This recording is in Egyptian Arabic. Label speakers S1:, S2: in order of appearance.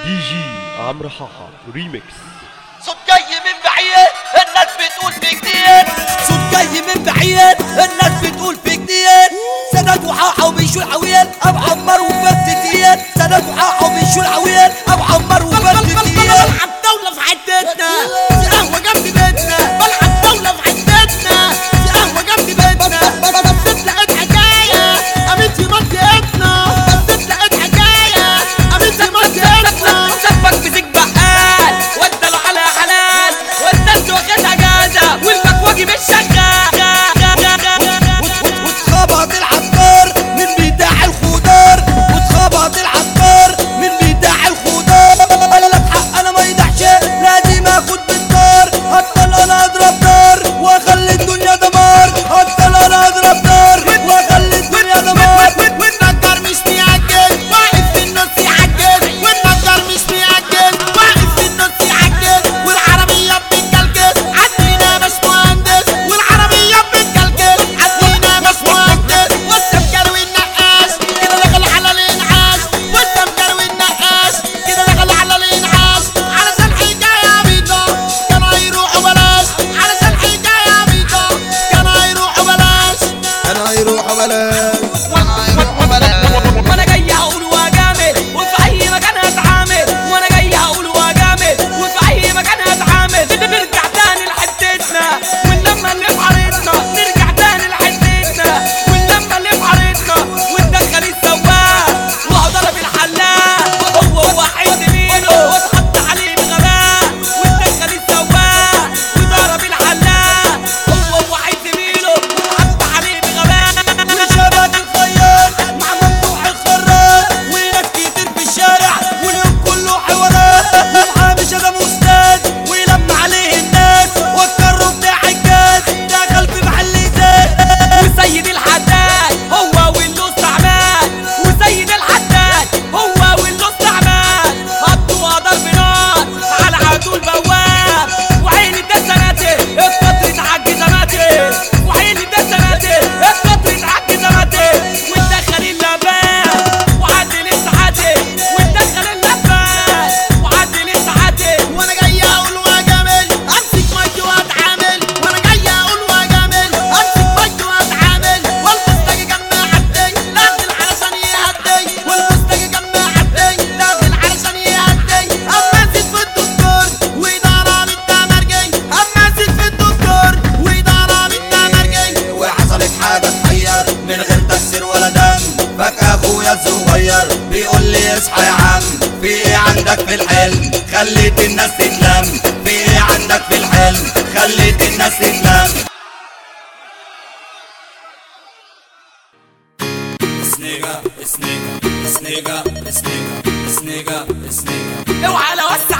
S1: دي جي عمرو حاحة ريميكس
S2: صوت جاي من بعيد الناس بتقول في جديد صوت جاي من بعيد الناس بتقول في جديد سند وحاحة وبيشو العويل ابو عمر وفرتتين سند وحاحة وبيشو العويل ابو عمر وفرتتين
S3: بلعب دولة في حتتنا في قهوة جنب بيتنا بلعب دولة في حتتنا في قهوة جنب بيتنا بس لقيت حكاية قامت في منطقتنا بس لقيت حكاية قامت في منطقتنا
S4: شافك بزيك بقال وانت له على حلال والناس واخدها جازة والمكواجي مش شغال
S2: واتخبط العطار من بتاع الخضار واتخبط العطار من بتاع الخضار قال لك حق انا ما يدعش لازم اخد بالدار هطل انا اضرب نار واخلي الدنيا دمار هطل انا اضرب نار واخلي الدنيا دمار
S3: والنجار مش بيعجل واقف في النص يعجل والنجار مش بيعجل واقف في النص يعجل والعربية بتكلكل عدينا مش مهندس والعربية بتكلكل عدينا مش مهندس والسمكر والنقاش كده دخل على الانعاش والسمكر والنقاش كده دخل على الانعاش علشان حكاية بيضة كانوا هيروحوا بلاش علشان حكاية بيضة كانوا هيروحوا بلاش كانوا هيروحوا بلاش
S4: وانا جاي هقول واجامل وفي اي مكان هتعامل وانا جاي هقول واجامل وفي اي مكان هتعامل نرجع تاني لحتتنا ونلما اللي في عريضنا نرجع تاني لحتتنا ونلما اللي في عريضنا وندخل السواق وهو ضرب الحلاق هو هو حيد مينه واتحط عليه بغباء وندخل السواق وضرب الحلاق هو هو حيد مينه واتحط عليه بغباء
S2: وشبك الخياط مع ممدوح الخراط وناس كتير في الشارع واليوم كله حوارات ومعاه شغم استاذ ويلم عليه الناس والكرو بتاع الجاز دخل في محل زاد
S4: وسيد الحداد هو واللو استعمال وسيد الحداد هو واللو استعمال حطوا ضرب نار على عدو البواب وعيني ده سنتي القطر تعجي زماتي وعيني ده سنتي القطر تعجي زماتي وندخل اللبان وعدل السعادة وندخل اللبان وعدل السعادة
S3: وانا جاي اقول واجامل امسك مايك واتعامل وانا جاي اقول واجامل امسك مايك واتعامل والمستجي جنب حدي داخل علشان يهدي والمستجي جنب حدي داخل علشان يهدي اما نسيت في الدكتور واداره بالتمرجي اما نسيت في الدكتور واداره بالتمرجي
S2: وحصلت حاجة تحير من غير تكسير ولا دم فجأة اخويا الصغير بيقول لي اصحى يا عم في ايه عندك في الحلم خليت الناس تتلم في ايه عندك في الحلم خليت الناس تتلم
S5: Snigger, snigger, snigger, snigger, snigger, snigger.
S4: اوعى لو